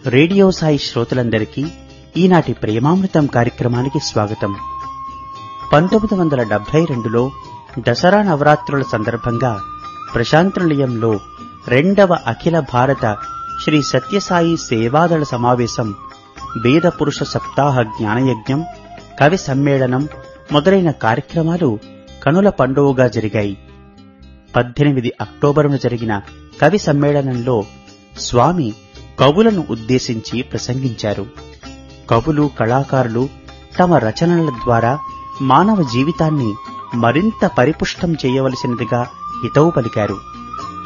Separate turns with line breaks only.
radio Sai శ్రోతలందరికీ ఈనాటి ప్రేమామృతం కార్యక్రమానికి స్వాగతం పంతొమ్మిది వందల డెబ్బై రెండులో దసరా నవరాత్రుల సందర్భంగా ప్రశాంత నిలయంలో రెండవ అఖిల భారత శ్రీ సత్యసాయి సేవాదళ సమావేశం వేద పురుష సప్తాహ జ్ఞానయజ్ఞం కవి సమ్మేళనం మొదలైన కార్యక్రమాలు కనుల పండువగా జరిగాయి పద్దెనిమిది అక్టోబరున జరిగిన కవి సమ్మేళనంలో స్వామి కవులను ఉద్దేశించి ప్రసంగించారు కవులు కళాకారులు తమ రచనల ద్వారా మానవ జీవితాన్ని మరింత పరిపుష్టం చేయవలసినదిగా హితవు పలికారు